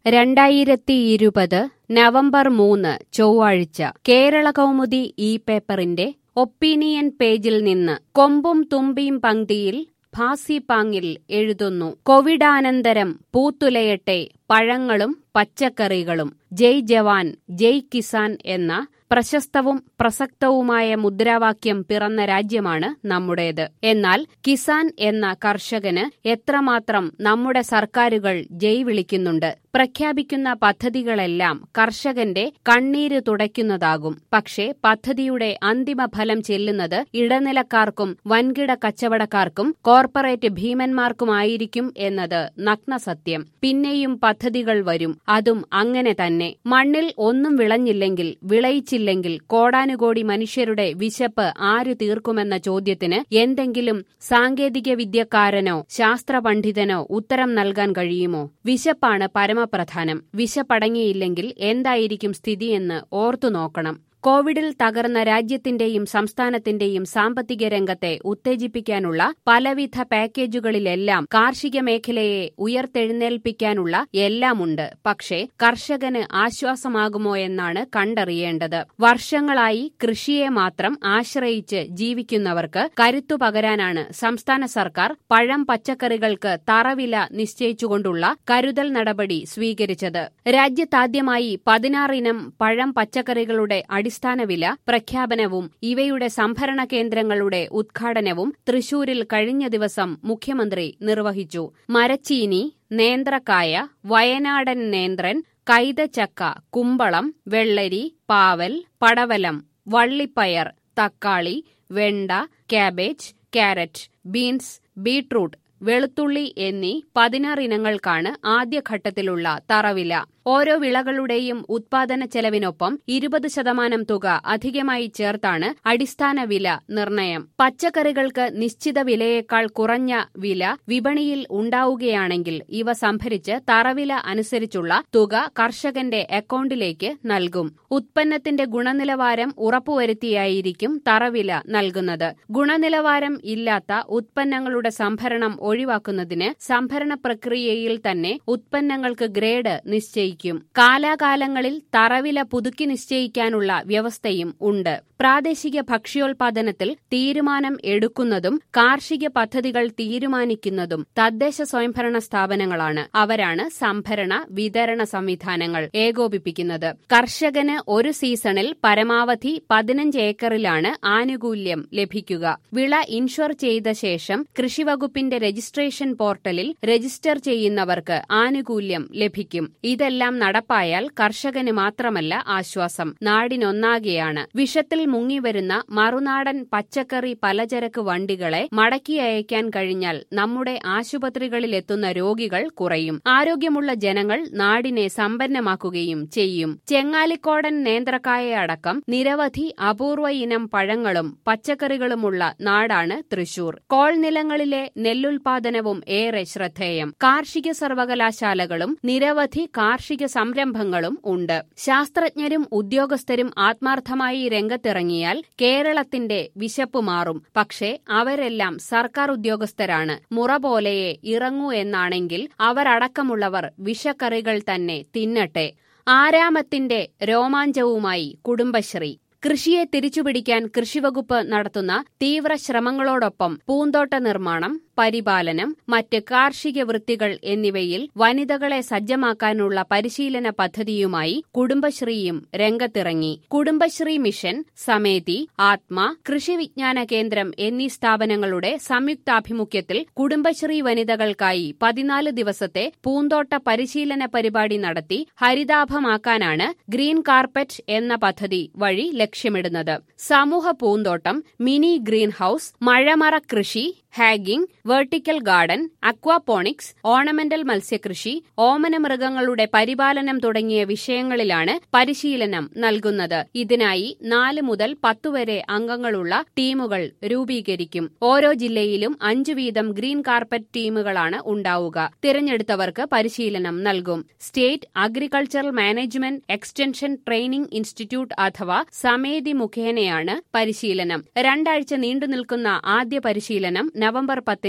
രണ്ടായിരത്തി ഇരുപത് നവംബർ മൂന്ന് ചൊവ്വാഴ്ച കേരള കൗമുദി ഈ പേപ്പറിന്റെ ഒപ്പീനിയൻ പേജിൽ നിന്ന് കൊമ്പും തുമ്പിയും പങ്ക്തിയിൽ ഭാസിപാങ്ങിൽ എഴുതുന്നു കോവിഡാനന്തരം പൂത്തുലയട്ടെ പഴങ്ങളും പച്ചക്കറികളും ജയ് ജവാൻ ജയ് കിസാൻ എന്ന പ്രശസ്തവും പ്രസക്തവുമായ മുദ്രാവാക്യം പിറന്ന രാജ്യമാണ് നമ്മുടേത് എന്നാൽ കിസാൻ എന്ന കർഷകന് എത്രമാത്രം നമ്മുടെ സർക്കാരുകൾ ജയ് വിളിക്കുന്നുണ്ട് പ്രഖ്യാപിക്കുന്ന പദ്ധതികളെല്ലാം കർഷകന്റെ കണ്ണീര് തുടയ്ക്കുന്നതാകും പക്ഷേ പദ്ധതിയുടെ അന്തിമ ഫലം ചെല്ലുന്നത് ഇടനിലക്കാർക്കും വൻകിട കച്ചവടക്കാർക്കും കോർപ്പറേറ്റ് ഭീമന്മാർക്കുമായിരിക്കും എന്നത് നഗ്നസത്യം പിന്നെയും പദ്ധതികൾ വരും അതും അങ്ങനെ തന്നെ മണ്ണിൽ ഒന്നും വിളഞ്ഞില്ലെങ്കിൽ വിളയിച്ചില്ലെങ്കിൽ കോടാനുകോടി മനുഷ്യരുടെ വിശപ്പ് ആര് തീർക്കുമെന്ന ചോദ്യത്തിന് എന്തെങ്കിലും സാങ്കേതിക വിദ്യക്കാരനോ ശാസ്ത്രപണ്ഡിതനോ ഉത്തരം നൽകാൻ കഴിയുമോ വിശപ്പാണ് പരമപ്രധാനം വിശപ്പടങ്ങിയില്ലെങ്കിൽ എന്തായിരിക്കും സ്ഥിതിയെന്ന് ഓർത്തു നോക്കണം കോവിഡിൽ തകർന്ന രാജ്യത്തിന്റെയും സംസ്ഥാനത്തിന്റെയും സാമ്പത്തിക രംഗത്തെ ഉത്തേജിപ്പിക്കാനുള്ള പലവിധ പാക്കേജുകളിലെല്ലാം കാർഷിക മേഖലയെ ഉയർത്തെഴുന്നേൽപ്പിക്കാനുള്ള എല്ലാമുണ്ട് പക്ഷേ കർഷകന് ആശ്വാസമാകുമോ എന്നാണ് കണ്ടറിയേണ്ടത് വർഷങ്ങളായി കൃഷിയെ മാത്രം ആശ്രയിച്ച് ജീവിക്കുന്നവർക്ക് കരുത്തു പകരാനാണ് സംസ്ഥാന സർക്കാർ പഴം പച്ചക്കറികൾക്ക് തറവില നിശ്ചയിച്ചുകൊണ്ടുള്ള കരുതൽ നടപടി സ്വീകരിച്ചത് രാജ്യത്താദ്യമായി പതിനാറിനം പഴം പച്ചക്കറികളുടെ അടിസ്ഥാന വില പ്രഖ്യാപനവും ഇവയുടെ സംഭരണ കേന്ദ്രങ്ങളുടെ ഉദ്ഘാടനവും തൃശൂരിൽ കഴിഞ്ഞ ദിവസം മുഖ്യമന്ത്രി നിർവഹിച്ചു മരച്ചീനി നേന്ത്രക്കായ വയനാടൻ നേന്ത്രൻ കൈതച്ചക്ക കുമ്പളം വെള്ളരി പാവൽ പടവലം വള്ളിപ്പയർ തക്കാളി വെണ്ട കാബേജ് ക്യാരറ്റ് ബീൻസ് ബീട്രൂട്ട് വെളുത്തുള്ളി എന്നീ പതിനാറ് ഇനങ്ങൾക്കാണ് ആദ്യഘട്ടത്തിലുള്ള തറവില ഓരോ വിളകളുടെയും ഉത്പാദന ചെലവിനൊപ്പം ഇരുപത് ശതമാനം തുക അധികമായി ചേർത്താണ് അടിസ്ഥാന വില നിർണയം പച്ചക്കറികൾക്ക് നിശ്ചിത വിലയേക്കാൾ കുറഞ്ഞ വില വിപണിയിൽ ഉണ്ടാവുകയാണെങ്കിൽ ഇവ സംഭരിച്ച് തറവില അനുസരിച്ചുള്ള തുക കർഷകന്റെ അക്കൗണ്ടിലേക്ക് നൽകും ഉത്പന്നത്തിന്റെ ഗുണനിലവാരം ഉറപ്പുവരുത്തിയായിരിക്കും തറവില നൽകുന്നത് ഗുണനിലവാരം ഇല്ലാത്ത ഉത്പന്നങ്ങളുടെ സംഭരണം ഒഴിവാക്കുന്നതിന് സംഭരണ പ്രക്രിയയിൽ തന്നെ ഉത്പന്നങ്ങൾക്ക് ഗ്രേഡ് നിശ്ചയിക്കും കാലാകാലങ്ങളിൽ തറവില പുതുക്കി നിശ്ചയിക്കാനുള്ള വ്യവസ്ഥയും ഉണ്ട് പ്രാദേശിക ഭക്ഷ്യോൽപാദനത്തിൽ തീരുമാനം എടുക്കുന്നതും കാർഷിക പദ്ധതികൾ തീരുമാനിക്കുന്നതും തദ്ദേശ സ്വയംഭരണ സ്ഥാപനങ്ങളാണ് അവരാണ് സംഭരണ വിതരണ സംവിധാനങ്ങൾ ഏകോപിപ്പിക്കുന്നത് കർഷകന് ഒരു സീസണിൽ പരമാവധി പതിനഞ്ച് ഏക്കറിലാണ് ആനുകൂല്യം ലഭിക്കുക വിള ഇൻഷുർ ചെയ്ത ശേഷം കൃഷിവകുപ്പിന്റെ രജിസ്ട്രേഷൻ പോർട്ടലിൽ രജിസ്റ്റർ ചെയ്യുന്നവർക്ക് ആനുകൂല്യം ലഭിക്കും ഇതെല്ലാം നടപ്പായാൽ കർഷകന് മാത്രമല്ല ആശ്വാസം നാടിനൊന്നാകെയാണ് വിഷത്തിൽ മുങ്ങിവരുന്ന മറുനാടൻ പച്ചക്കറി പലചരക്ക് വണ്ടികളെ മടക്കി അയക്കാൻ കഴിഞ്ഞാൽ നമ്മുടെ ആശുപത്രികളിലെത്തുന്ന രോഗികൾ കുറയും ആരോഗ്യമുള്ള ജനങ്ങൾ നാടിനെ സമ്പന്നമാക്കുകയും ചെയ്യും ചെങ്ങാലിക്കോടൻ നേന്ത്രക്കായ അടക്കം നിരവധി അപൂർവ ഇനം പഴങ്ങളും പച്ചക്കറികളുമുള്ള നാടാണ് തൃശൂർ കോൾ നിലങ്ങളിലെ നെല്ലുൽപാദനവും ഏറെ ശ്രദ്ധേയം കാർഷിക സർവകലാശാലകളും നിരവധി കാർഷിക സംരംഭങ്ങളും ഉണ്ട് ശാസ്ത്രജ്ഞരും ഉദ്യോഗസ്ഥരും ആത്മാർത്ഥമായി രംഗത്തിറങ്ങിയാൽ കേരളത്തിന്റെ വിശപ്പ് മാറും പക്ഷേ അവരെല്ലാം സർക്കാർ ഉദ്യോഗസ്ഥരാണ് മുറ പോലെയേ ഇറങ്ങൂ എന്നാണെങ്കിൽ അവരടക്കമുള്ളവർ വിഷക്കറികൾ തന്നെ തിന്നട്ടെ ആരാമത്തിന്റെ രോമാഞ്ചവുമായി കുടുംബശ്രീ കൃഷിയെ തിരിച്ചുപിടിക്കാൻ കൃഷിവകുപ്പ് നടത്തുന്ന തീവ്ര ശ്രമങ്ങളോടൊപ്പം പൂന്തോട്ട നിർമ്മാണം പരിപാലനം മറ്റ് കാർഷിക വൃത്തികൾ എന്നിവയിൽ വനിതകളെ സജ്ജമാക്കാനുള്ള പരിശീലന പദ്ധതിയുമായി കുടുംബശ്രീയും രംഗത്തിറങ്ങി കുടുംബശ്രീ മിഷൻ സമേതി ആത്മ കൃഷി വിജ്ഞാന കേന്ദ്രം എന്നീ സ്ഥാപനങ്ങളുടെ സംയുക്താഭിമുഖ്യത്തിൽ കുടുംബശ്രീ വനിതകൾക്കായി പതിനാല് ദിവസത്തെ പൂന്തോട്ട പരിശീലന പരിപാടി നടത്തി ഹരിതാഭമാക്കാനാണ് ഗ്രീൻ കാർപ്പറ്റ് എന്ന പദ്ധതി വഴി ലക്ഷ്യമിടുന്നത് സമൂഹ പൂന്തോട്ടം മിനി ഗ്രീൻ ഹൌസ് മഴമറ കൃഷി hanging vertical garden aquaponics ornamental മത്സ്യകൃഷി ഓമന മൃഗങ്ങളുടെ പരിപാലനം തുടങ്ങിയ വിഷയങ്ങളിലാണ് പരിശീലനം നൽകുന്നത് ഇതിനായി നാല് മുതൽ പത്തുവരെ അംഗങ്ങളുള്ള ടീമുകൾ രൂപീകരിക്കും ഓരോ ജില്ലയിലും അഞ്ചു വീതം ഗ്രീൻ കാർപ്പറ്റ് ടീമുകളാണ് ഉണ്ടാവുക തിരഞ്ഞെടുത്തവർക്ക് പരിശീലനം നൽകും state agricultural management extension training institute അഥവാ സമേതി മുഖേനയാണ് പരിശീലനം രണ്ടാഴ്ച നീണ്ടുനിൽക്കുന്ന ആദ്യ പരിശീലനം നവംബർ പത്തിന്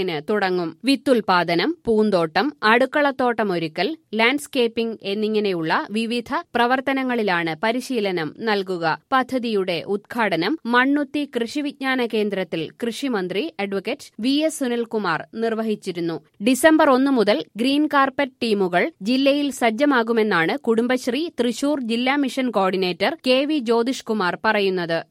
ഏപ്രിലിന് തുടങ്ങും വിത്തുൽപാദനം പൂന്തോട്ടം അടുക്കളത്തോട്ടമൊരുക്കൽ ലാൻഡ്സ്കേപ്പിംഗ് എന്നിങ്ങനെയുള്ള വിവിധ പ്രവർത്തനങ്ങളിലാണ് പരിശീലനം നൽകുക പദ്ധതിയുടെ ഉദ്ഘാടനം മണ്ണുത്തി കൃഷിവിജ്ഞാന കേന്ദ്രത്തിൽ കൃഷിമന്ത്രി അഡ്വക്കേറ്റ് വി എസ് സുനിൽകുമാർ നിർവഹിച്ചിരുന്നു ഡിസംബർ ഒന്ന് മുതൽ ഗ്രീൻ കാർപ്പറ്റ് ടീമുകൾ ജില്ലയിൽ സജ്ജമാകുമെന്നാണ് കുടുംബശ്രീ തൃശൂർ ജില്ലാ mission coordinator K V Jyothish Kumar പറയുന്നത്